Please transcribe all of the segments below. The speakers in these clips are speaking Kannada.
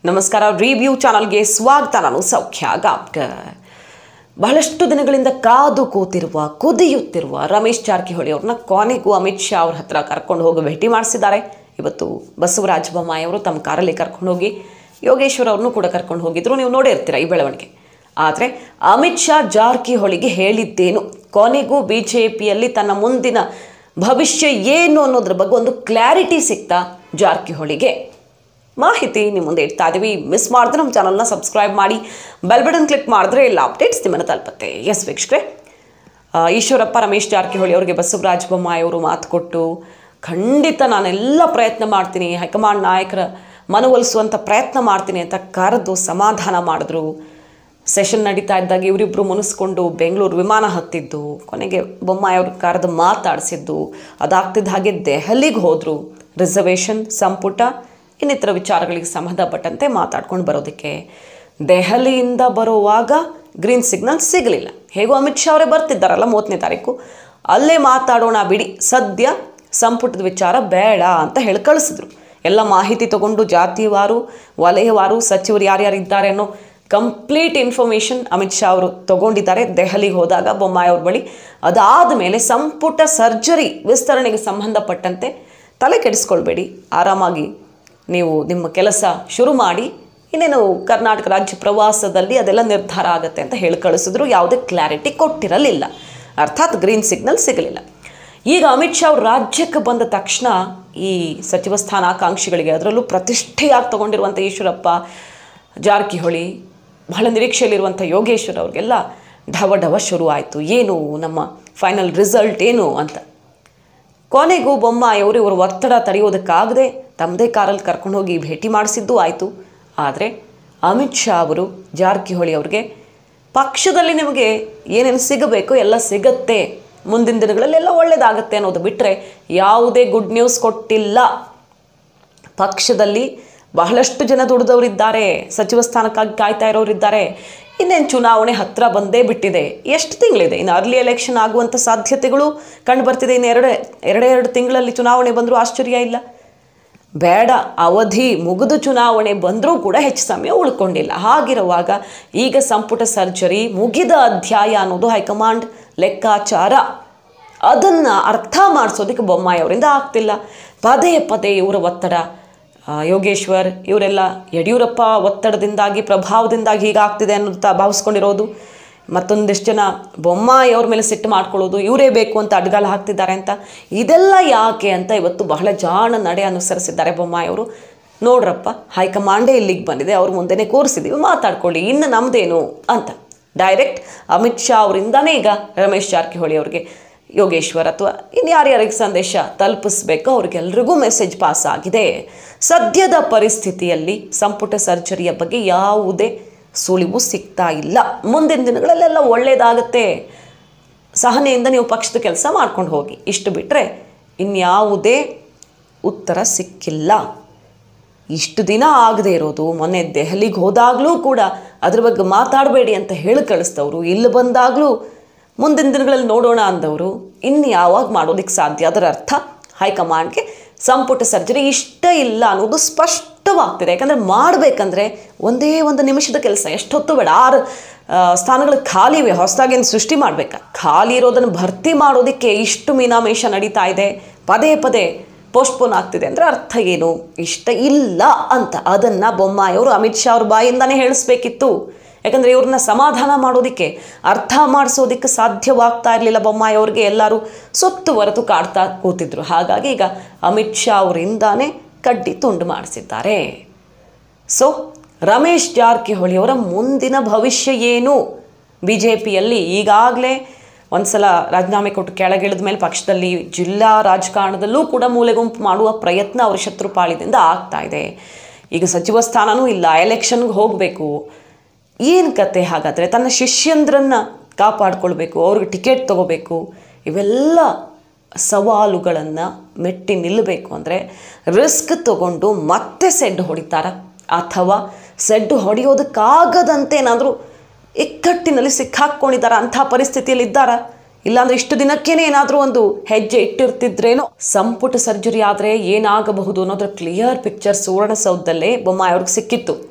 ನಮಸ್ಕಾರ ರಿವ್ಯೂ ಚಾನಲ್ಗೆ ಸ್ವಾಗತ ನಾನು ಸೌಖ್ಯ ಗಾಬ್ಕರ್ ಬಹಳಷ್ಟು ದಿನಗಳಿಂದ ಕಾದು ಕೂತಿರುವ ಕುದಿಯುತ್ತಿರುವ ರಮೇಶ್ ಜಾರಕಿಹೊಳಿ ಅವ್ರನ್ನ ಕೊನೆಗೂ ಅಮಿತ್ ಶಾ ಅವ್ರ ಹತ್ರ ಕರ್ಕೊಂಡು ಹೋಗಿ ಭೇಟಿ ಮಾಡಿಸಿದ್ದಾರೆ ಇವತ್ತು ಬಸವರಾಜ ಬೊಮ್ಮಾಯಿ ಅವರು ತಮ್ಮ ಕಾರಲ್ಲಿ ಕರ್ಕೊಂಡು ಹೋಗಿ ಯೋಗೇಶ್ವರ್ ಅವ್ರನ್ನೂ ಕೂಡ ಕರ್ಕೊಂಡು ಹೋಗಿದ್ರು ನೀವು ನೋಡೇ ಇರ್ತೀರ ಈ ಬೆಳವಣಿಗೆ ಆದರೆ ಅಮಿತ್ ಶಾ ಜಾರಕಿಹೊಳಿಗೆ ಹೇಳಿದ್ದೇನು ಕೊನೆಗೂ ಬಿ ಜೆ ಪಿಯಲ್ಲಿ ತನ್ನ ಮುಂದಿನ ಭವಿಷ್ಯ ಏನು ಅನ್ನೋದ್ರ ಬಗ್ಗೆ ಒಂದು ಕ್ಲಾರಿಟಿ ಸಿಗ್ತಾ ಜಾರಕಿಹೊಳಿಗೆ ಮಾಹಿತಿ ನಿಮ್ಮ ಮುಂದೆ ಇಡ್ತಾ ಇದ್ದೀವಿ ಮಿಸ್ ಮಾಡಿದ್ರೆ ನಮ್ಮ ಚಾನಲ್ನ ಸಬ್ಸ್ಕ್ರೈಬ್ ಮಾಡಿ ಬೆಲ್ ಬಟನ್ ಕ್ಲಿಕ್ ಮಾಡಿದ್ರೆ ಎಲ್ಲ ಅಪ್ಡೇಟ್ಸ್ ನಿಮ್ಮನ್ನು ತಲುಪುತ್ತೆ ಎಸ್ ವೀಕ್ಷಕರೇ ಆ, ಈಶ್ವರಪ್ಪ ರಮೇಶ್ ಜಾರಕಿಹೊಳಿ ಅವರಿಗೆ ಬಸವರಾಜ ಬೊಮ್ಮಾಯಿ ಅವರು ಮಾತು ಕೊಟ್ಟು ಖಂಡಿತ ನಾನೆಲ್ಲ ಪ್ರಯತ್ನ ಮಾಡ್ತೀನಿ ಹೈಕಮಾಂಡ್ ನಾಯಕರ ಮನವೊಲಿಸುವಂಥ ಪ್ರಯತ್ನ ಮಾಡ್ತೀನಿ ಅಂತ ಕರೆದು ಸಮಾಧಾನ ಮಾಡಿದ್ರು ಸೆಷನ್ ನಡೀತಾ ಇದ್ದಾಗ ಇವರಿಬ್ಬರು ಮುನಿಸ್ಕೊಂಡು ಬೆಂಗಳೂರು ವಿಮಾನ ಹತ್ತಿದ್ದು ಕೊನೆಗೆ ಬೊಮ್ಮಾಯಿ ಅವ್ರ ಕರೆದು ಮಾತಾಡಿಸಿದ್ದು ಅದಾಗ್ತಿದ್ದ ಹಾಗೆ ದೆಹಲಿಗೆ ಹೋದರು ರಿಸರ್ವೇಷನ್ ಸಂಪುಟ ಇನ್ನಿತರ ವಿಚಾರಗಳಿಗೆ ಸಂಬಂಧಪಟ್ಟಂತೆ ಮಾತಾಡ್ಕೊಂಡು ಬರೋದಕ್ಕೆ ದೆಹಲಿಯಿಂದ ಬರುವಾಗ ಗ್ರೀನ್ ಸಿಗ್ನಲ್ ಸಿಗಲಿಲ್ಲ ಹೇಗೂ ಅಮಿತ್ ಶಾ ಅವರೇ ಬರ್ತಿದ್ದಾರಲ್ಲ ಮೂವತ್ತನೇ ತಾರೀಕು ಅಲ್ಲೇ ಮಾತಾಡೋಣ ಬಿಡಿ ಸದ್ಯ ಸಂಪುಟದ ವಿಚಾರ ಬೇಡ ಅಂತ ಹೇಳಿ ಕಳಿಸಿದ್ರು ಎಲ್ಲ ಮಾಹಿತಿ ತಗೊಂಡು ಜಾತಿವಾರು ವಲಯವಾರು ಸಚಿವರು ಯಾರ್ಯಾರಿದ್ದಾರೆ ಅನ್ನೋ ಕಂಪ್ಲೀಟ್ ಇನ್ಫಾರ್ಮೇಷನ್ ಅಮಿತ್ ಶಾ ಅವರು ತಗೊಂಡಿದ್ದಾರೆ ದೆಹಲಿಗೆ ಹೋದಾಗ ಬೊಮ್ಮಾಯಿ ಅವ್ರ ಬಳಿ ಅದಾದ ಮೇಲೆ ಸಂಪುಟ ಸರ್ಜರಿ ವಿಸ್ತರಣೆಗೆ ಸಂಬಂಧಪಟ್ಟಂತೆ ತಲೆ ಕೆಡಿಸ್ಕೊಳ್ಬೇಡಿ ಆರಾಮಾಗಿ ನೀವು ನಿಮ್ಮ ಕೆಲಸ ಶುರು ಮಾಡಿ ಇನ್ನೇನು ಕರ್ನಾಟಕ ರಾಜ್ಯ ಪ್ರವಾಸದಲ್ಲಿ ಅದೆಲ್ಲ ನಿರ್ಧಾರ ಆಗುತ್ತೆ ಅಂತ ಹೇಳಿ ಕಳಿಸಿದ್ರು ಯಾವುದೇ ಕ್ಲಾರಿಟಿ ಕೊಟ್ಟಿರಲಿಲ್ಲ ಅರ್ಥಾತ್ ಗ್ರೀನ್ ಸಿಗ್ನಲ್ ಸಿಗಲಿಲ್ಲ ಈಗ ಅಮಿತ್ ಶಾ ಅವರು ರಾಜ್ಯಕ್ಕೆ ಬಂದ ತಕ್ಷಣ ಈ ಸಚಿವ ಸ್ಥಾನಾಕಾಂಕ್ಷಿಗಳಿಗೆ ಅದರಲ್ಲೂ ಪ್ರತಿಷ್ಠೆಯಾಗಿ ತಗೊಂಡಿರುವಂಥ ಈಶ್ವರಪ್ಪ ಜಾರಕಿಹೊಳಿ ಬಹಳ ನಿರೀಕ್ಷೆಯಲ್ಲಿರುವಂಥ ಯೋಗೇಶ್ವರ್ ಅವ್ರಿಗೆಲ್ಲ ಢವ ಢವ ಶುರು ಆಯಿತು ಏನು ನಮ್ಮ ಫೈನಲ್ ರಿಸಲ್ಟ್ ಏನು ಅಂತ ಕೊನೆಗೂ ಬೊಮ್ಮಾಯಿಯವರು ಇವರು ಒತ್ತಡ ತಡೆಯೋದಕ್ಕಾಗದೆ ತಮ್ಮದೇ ಕಾರಲ್ಲಿ ಕರ್ಕೊಂಡು ಹೋಗಿ ಭೇಟಿ ಮಾಡಿಸಿದ್ದು ಆಯಿತು ಆದರೆ ಅಮಿತ್ ಶಾ ಅವರು ಜಾರಕಿಹೊಳಿ ಅವ್ರಿಗೆ ಪಕ್ಷದಲ್ಲಿ ನಿಮಗೆ ಏನೇನು ಸಿಗಬೇಕು ಎಲ್ಲ ಸಿಗತ್ತೆ ಮುಂದಿನ ದಿನಗಳಲ್ಲಿ ಎಲ್ಲ ಒಳ್ಳೆಯದಾಗತ್ತೆ ಅನ್ನೋದು ಬಿಟ್ಟರೆ ಯಾವುದೇ ಗುಡ್ ನ್ಯೂಸ್ ಕೊಟ್ಟಿಲ್ಲ ಪಕ್ಷದಲ್ಲಿ ಬಹಳಷ್ಟು ಜನ ದುಡಿದವರಿದ್ದಾರೆ ಸಚಿವ ಸ್ಥಾನಕ್ಕಾಗಿ ಕಾಯ್ತಾ ಇರೋರಿದ್ದಾರೆ ಇನ್ನೇನು ಚುನಾವಣೆ ಹತ್ತಿರ ಬಂದೇ ಬಿಟ್ಟಿದೆ ಎಷ್ಟು ತಿಂಗಳಿದೆ ಇನ್ನು ಅರ್ಲಿ ಎಲೆಕ್ಷನ್ ಆಗುವಂಥ ಸಾಧ್ಯತೆಗಳು ಕಂಡು ಬರ್ತಿದೆ ಇನ್ನು ಎರಡೇ ಎರಡೇ ಎರಡು ತಿಂಗಳಲ್ಲಿ ಚುನಾವಣೆ ಬಂದರೂ ಆಶ್ಚರ್ಯ ಇಲ್ಲ ಬೇಡ ಅವಧಿ ಮುಗಿದು ಚುನಾವಣೆ ಬಂದರೂ ಕೂಡ ಹೆಚ್ಚು ಸಮಯ ಉಳ್ಕೊಂಡಿಲ್ಲ ಹಾಗಿರುವಾಗ ಈಗ ಸಂಪುಟ ಸರ್ಜರಿ ಮುಗಿದ ಅಧ್ಯಾಯ ಅನ್ನೋದು ಹೈಕಮಾಂಡ್ ಲೆಕ್ಕಾಚಾರ ಅದನ್ನು ಅರ್ಥ ಮಾಡಿಸೋದಕ್ಕೆ ಬೊಮ್ಮಾಯಿ ಅವರಿಂದ ಆಗ್ತಿಲ್ಲ ಪದೇ ಪದೇ ಇವರ ಒತ್ತಡ ಆ, ಯೋಗೇಶ್ವರ್ ಇವರೆಲ್ಲ ಯಡಿಯೂರಪ್ಪ ಒತ್ತಡದಿಂದಾಗಿ ಪ್ರಭಾವದಿಂದಾಗಿ ಹೀಗಾಗ್ತಿದೆ ಅನ್ನೋದು ಭಾವಿಸ್ಕೊಂಡಿರೋದು ಮತ್ತೊಂದಿಷ್ಟು ಜನ ಬೊಮ್ಮಾಯಿ ಅವ್ರ ಮೇಲೆ ಸಿಟ್ಟು ಮಾಡ್ಕೊಳ್ಳೋದು ಇವರೇ ಬೇಕು ಅಂತ ಅಡ್ಗಾಲ ಹಾಕ್ತಿದ್ದಾರೆ ಅಂತ ಇದೆಲ್ಲ ಯಾಕೆ ಅಂತ ಇವತ್ತು ಬಹಳ ಜಾಣ ನಡೆ ಅನುಸರಿಸಿದ್ದಾರೆ ಬೊಮ್ಮಾಯಿ ಅವರು ನೋಡ್ರಪ್ಪ ಹೈಕಮಾಂಡೇ ಇಲ್ಲಿಗೆ ಬಂದಿದೆ ಅವ್ರ ಮುಂದೆನೇ ಕೂರಿಸಿದ್ದೀವಿ ಮಾತಾಡ್ಕೊಳ್ಳಿ ಇನ್ನು ನಮ್ಮದೇನು ಅಂತ ಡೈರೆಕ್ಟ್ ಅಮಿತ್ ಶಾ ಅವರಿಂದಾನೇ ಈಗ ರಮೇಶ್ ಜಾರಕಿಹೊಳಿ ಅವ್ರಿಗೆ ಯೋಗೇಶ್ವರ್ ಅಥವಾ ಇನ್ಯಾರ್ಯಾರಿಗೆ ಸಂದೇಶ ತಲುಪಿಸ್ಬೇಕೋ ಅವ್ರಿಗೆಲ್ರಿಗೂ ಮೆಸೇಜ್ ಪಾಸ್ ಆಗಿದೆ ಸದ್ಯದ ಪರಿಸ್ಥಿತಿಯಲ್ಲಿ ಸಂಪುಟ ಸರ್ಜರಿಯ ಬಗ್ಗೆ ಯಾವುದೇ ಸುಳಿವು ಸಿಗ್ತಾ ಇಲ್ಲ ಮುಂದಿನ ದಿನಗಳಲ್ಲೆಲ್ಲ ಒಳ್ಳೆಯದಾಗತ್ತೆ ಸಹನೆಯಿಂದ ನೀವು ಪಕ್ಷದ ಕೆಲಸ ಮಾಡ್ಕೊಂಡು ಹೋಗಿ ಇಷ್ಟು ಬಿಟ್ಟರೆ ಇನ್ಯಾವುದೇ ಉತ್ತರ ಸಿಕ್ಕಿಲ್ಲ ಇಷ್ಟು ದಿನ ಆಗದೆ ಇರೋದು ಮೊನ್ನೆ ದೆಹಲಿಗೆ ಹೋದಾಗಲೂ ಕೂಡ ಅದ್ರ ಬಗ್ಗೆ ಮಾತಾಡಬೇಡಿ ಅಂತ ಹೇಳಿ ಕಳಿಸ್ತವ್ರು ಇಲ್ಲಿ ಬಂದಾಗಲೂ ಮುಂದಿನ ದಿನಗಳಲ್ಲಿ ನೋಡೋಣ ಅಂದವರು ಇನ್ನು ಯಾವಾಗ ಮಾಡೋದಕ್ಕೆ ಸಾಧ್ಯ ಅದರ ಅರ್ಥ ಹೈಕಮಾಂಡ್ಗೆ ಸಂಪುಟ ಸರ್ಜರಿ ಇಷ್ಟ ಇಲ್ಲ ಅನ್ನೋದು ಸ್ಪಷ್ಟವಾಗ್ತಿದೆ ಯಾಕಂದರೆ ಮಾಡಬೇಕಂದ್ರೆ ಒಂದೇ ಒಂದು ನಿಮಿಷದ ಕೆಲಸ ಎಷ್ಟೊತ್ತು ಬೇಡ ಆರು ಆ, ಸ್ಥಾನಗಳು ಖಾಲಿ ಇವೆ ಹೊಸದಾಗೇನು ಸೃಷ್ಟಿ ಮಾಡಬೇಕಾ ಖಾಲಿ ಇರೋದನ್ನು ಭರ್ತಿ ಮಾಡೋದಕ್ಕೆ ಇಷ್ಟು ಮೀನಾಮೇಷ ನಡೀತಾ ಇದೆ ಪದೇ ಪದೇ ಪೋಸ್ಟ್ಪೋನ್ ಆಗ್ತಿದೆ ಅಂದರೆ ಅರ್ಥ ಏನು ಇಷ್ಟ ಇಲ್ಲ ಅಂತ ಅದನ್ನು ಬೊಮ್ಮಾಯಿಯವರು ಅಮಿತ್ ಶಾ ಅವ್ರ ಬಾಯಿಂದಾನೇ ಹೇಳಿಸ್ಬೇಕಿತ್ತು ಯಾಕಂದರೆ ಇವ್ರನ್ನ ಸಮಾಧಾನ ಮಾಡೋದಕ್ಕೆ ಅರ್ಥ ಮಾಡಿಸೋದಕ್ಕೆ ಸಾಧ್ಯವಾಗ್ತಾ ಇರಲಿಲ್ಲ ಬೊಮ್ಮಾಯಿ ಅವ್ರಿಗೆ ಎಲ್ಲರೂ ಸುತ್ತುವರೆದು ಕಾಡ್ತಾ ಕೂತಿದ್ರು ಹಾಗಾಗಿ ಈಗ ಅಮಿತ್ ಶಾ ಅವರಿಂದಾನೇ ಕಡ್ಡಿ ತುಂಡು ಮಾಡಿಸಿದ್ದಾರೆ ಸೊ ರಮೇಶ್ ಜಾರಕಿಹೊಳಿ ಅವರ ಮುಂದಿನ ಭವಿಷ್ಯ ಏನು ಬಿ ಜೆ ಪಿಯಲ್ಲಿ ಈಗಾಗಲೇ ಒಂದ್ಸಲ ರಾಜೀನಾಮೆ ಕೊಟ್ಟು ಕೆಳಗಿಳಿದ ಮೇಲೆ ಪಕ್ಷದಲ್ಲಿ ಜಿಲ್ಲಾ ರಾಜಕಾರಣದಲ್ಲೂ ಕೂಡ ಮೂಲೆಗುಂಪು ಮಾಡುವ ಪ್ರಯತ್ನ ಅವರ ಶತ್ರುಪಾಳಿದಿಂದ ಆಗ್ತಾ ಇದೆ ಈಗ ಸಚಿವ ಸ್ಥಾನನೂ ಇಲ್ಲ ಎಲೆಕ್ಷನ್ಗೆ ಹೋಗಬೇಕು ಏನು ಕತೆ ಹಾಗಾದರೆ ತನ್ನ ಶಿಷ್ಯಂದ್ರನ್ನು ಕಾಪಾಡ್ಕೊಳ್ಬೇಕು ಅವ್ರಿಗೆ ಟಿಕೆಟ್ ತಗೋಬೇಕು ಇವೆಲ್ಲ ಸವಾಲುಗಳನ್ನು ಮೆಟ್ಟಿ ನಿಲ್ಲಬೇಕು ಅಂದರೆ ರಿಸ್ಕ್ ತಗೊಂಡು ಮತ್ತೆ ಸೆಡ್ ಹೊಡಿತಾರ ಅಥವಾ ಸೆಡ್ ಹೊಡೆಯೋದಕ್ಕಾಗದಂತೆ ಏನಾದರೂ ಇಕ್ಕಟ್ಟಿನಲ್ಲಿ ಸಿಕ್ಕಾಕ್ಕೊಂಡಿದ್ದಾರ ಅಂಥ ಪರಿಸ್ಥಿತಿಯಲ್ಲಿ ಇದ್ದಾರಾ ಇಲ್ಲಾಂದ್ರೆ ಇಷ್ಟು ದಿನಕ್ಕೇನೆ ಏನಾದರೂ ಒಂದು ಹೆಜ್ಜೆ ಇಟ್ಟಿರ್ತಿದ್ರೇನೋ ಸಂಪುಟ ಸರ್ಜರಿ ಆದರೆ ಏನಾಗಬಹುದು ಅನ್ನೋದ್ರ ಕ್ಲಿಯರ್ ಪಿಕ್ಚರ್ ಸುವರ್ಣಸೌಧದಲ್ಲೇ ಬೊಮ್ಮಾಯಿ ಅವ್ರಿಗೆ ಸಿಕ್ಕಿತ್ತು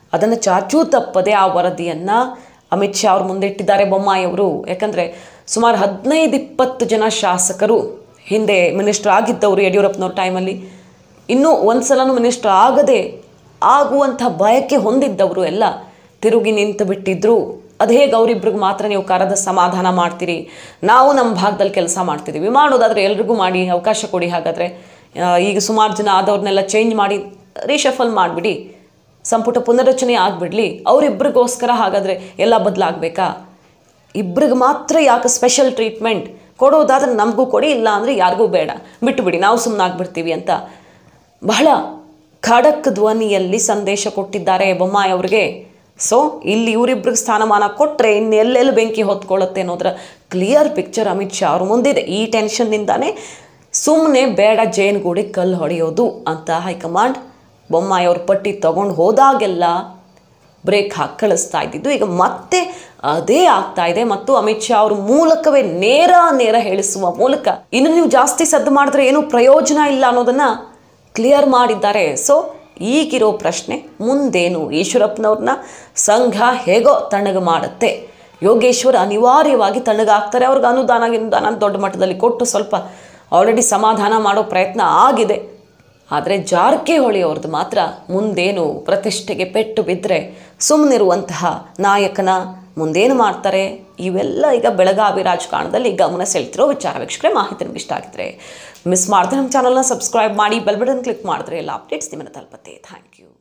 ಅದನ್ನು ಚಾಚೂ ತಪ್ಪದೆ ಆ ವರದಿಯನ್ನು ಅಮಿತ್ ಶಾ ಅವ್ರ ಮುಂದೆ ಇಟ್ಟಿದ್ದಾರೆ ಬೊಮ್ಮಾಯಿ ಅವರು ಯಾಕಂದರೆ ಸುಮಾರು ಹದಿನೈದು ಇಪ್ಪತ್ತು ಜನ ಶಾಸಕರು ಹಿಂದೆ ಮಿನಿಸ್ಟರ್ ಆಗಿದ್ದವರು ಯಡಿಯೂರಪ್ಪನವ್ರ ಟೈಮಲ್ಲಿ ಇನ್ನೂ ಒಂದು ಸಲನೂ ಮಿನಿಸ್ಟರ್ ಆಗದೆ ಆಗುವಂಥ ಬಯಕೆ ಹೊಂದಿದ್ದವರು ಎಲ್ಲ ತಿರುಗಿ ನಿಂತು ಬಿಟ್ಟಿದ್ರು ಅದು ಹೇಗೆ ಅವರಿಬ್ರಿಗೆ ಮಾತ್ರ ನೀವು ಕರೆದ ಸಮಾಧಾನ ಮಾಡ್ತೀರಿ ನಾವು ನಮ್ಮ ಭಾಗದಲ್ಲಿ ಕೆಲಸ ಮಾಡ್ತಿದ್ದೀವಿ ಮಾಡೋದಾದರೆ ಎಲ್ರಿಗೂ ಮಾಡಿ ಅವಕಾಶ ಕೊಡಿ ಹಾಗಾದರೆ ಆ, ಈಗ ಸುಮಾರು ಜನ ಆದವ್ರನ್ನೆಲ್ಲ ಚೇಂಜ್ ಮಾಡಿ ರೀಶಫಲ್ ಮಾಡಿಬಿಡಿ ಸಂಪುಟ ಪುನರ್ರಚನೆ ಆಗಿಬಿಡ್ಲಿ ಅವರಿಬ್ರಿಗೋಸ್ಕರ ಹಾಗಾದರೆ ಎಲ್ಲ ಬದಲಾಗಬೇಕಾ ಇಬ್ರಿಗೆ ಮಾತ್ರ ಯಾಕೆ ಸ್ಪೆಷಲ್ ಟ್ರೀಟ್ಮೆಂಟ್ ಕೊಡೋದಾದ್ರೆ ನಮಗೂ ಕೊಡಿ ಇಲ್ಲ ಅಂದರೆ ಯಾರಿಗೂ ಬೇಡ ಬಿಟ್ಟುಬಿಡಿ ನಾವು ಸುಮ್ಮನೆ ಆಗ್ಬಿಡ್ತೀವಿ ಅಂತ ಬಹಳ ಖಡಕ್ ಧ್ವನಿಯಲ್ಲಿ ಸಂದೇಶ ಕೊಟ್ಟಿದ್ದಾರೆ ಬೊಮ್ಮಾಯಿ ಅವ್ರಿಗೆ ಸೊ ಇಲ್ಲಿ ಇವರಿಬ್ರಿಗೆ ಸ್ಥಾನಮಾನ ಕೊಟ್ಟರೆ ಇನ್ನೆಲ್ಲೆಲ್ಲಿ ಬೆಂಕಿ ಹೊತ್ಕೊಳ್ಳುತ್ತೆ ಅನ್ನೋದ್ರ ಕ್ಲಿಯರ್ ಪಿಕ್ಚರ್ ಅಮಿತ್ ಶಾ ಅವ್ರ ಮುಂದಿದೆ ಈ ಟೆನ್ಷನ್ನಿಂದಾನೇ ಸುಮ್ಮನೆ ಬೇಡ ಜೇನುಗೂಡಿ ಕಲ್ಲು ಹೊಡೆಯೋದು ಅಂತ ಹೈಕಮಾಂಡ್ ಬೊಮ್ಮಾಯಿ ಅವ್ರ ಪಟ್ಟಿ ತಗೊಂಡು ಹೋದಾಗೆಲ್ಲ ಬ್ರೇಕ್ ಹಾಕಿ ಕಳಿಸ್ತಾ ಇದ್ದಿದ್ದು ಈಗ ಮತ್ತೆ ಅದೇ ಆಗ್ತಾ ಇದೆ ಮತ್ತು ಅಮಿತ್ ಶಾ ಅವ್ರ ಮೂಲಕವೇ ನೇರ ನೇರ ಹೇಳಿಸುವ ಮೂಲಕ ಇನ್ನು ನೀವು ಜಾಸ್ತಿ ಸದ್ದು ಮಾಡಿದ್ರೆ ಏನೂ ಪ್ರಯೋಜನ ಇಲ್ಲ ಅನ್ನೋದನ್ನ ಕ್ಲಿಯರ್ ಮಾಡಿದ್ದಾರೆ ಸೊ ಈಗಿರೋ ಪ್ರಶ್ನೆ ಮುಂದೇನು ಈಶ್ವರಪ್ಪನವ್ರನ್ನ ಸಂಘ ಹೇಗೋ ತಣ್ಣಗೆ ಮಾಡುತ್ತೆ ಯೋಗೇಶ್ವರ್ ಅನಿವಾರ್ಯವಾಗಿ ತಣ್ಣಗಾಗ್ತಾರೆ ಅವ್ರಿಗೆ ಅನುದಾನ ಅನುದಾನ ದೊಡ್ಡ ಮಟ್ಟದಲ್ಲಿ ಕೊಟ್ಟು ಸ್ವಲ್ಪ ಆಲ್ರೆಡಿ ಸಮಾಧಾನ ಮಾಡೋ ಪ್ರಯತ್ನ ಆಗಿದೆ ಆದರೆ ಜಾರಕಿಹೊಳಿ ಅವ್ರದ್ದು ಮಾತ್ರ ಮುಂದೇನು ಪ್ರತಿಷ್ಠೆಗೆ ಪೆಟ್ಟು ಬಿದ್ದರೆ ಸುಮ್ಮನಿರುವಂತಹ ನಾಯಕನ ಮುಂದೇನು ಮಾಡ್ತಾರೆ ಇವೆಲ್ಲ ಈಗ ಬೆಳಗಾವಿ ರಾಜಕಾರಣದಲ್ಲಿ ಗಮನ ಸೆಳ್ತಿರೋ ವಿಚಾರ ವೀಕ್ಷಕರೇ ಮಾಹಿತಿ ನಿಮ್ಗೆ ಇಷ್ಟ ಆಗಿದ್ರೆ ಮಿಸ್ ಮಾಡಿದ್ರೆ ನಮ್ಮ ಚಾನಲ್ನ ಸಬ್ಸ್ಕ್ರೈಬ್ ಮಾಡಿ ಬೆಲ್ ಬಟನ್ ಕ್ಲಿಕ್ ಮಾಡಿದ್ರೆ ಎಲ್ಲ ಅಪ್ಡೇಟ್ಸ್ ನಿಮ್ಮನ್ನು ತಲುಪತ್ತೆ ಥ್ಯಾಂಕ್ ಯು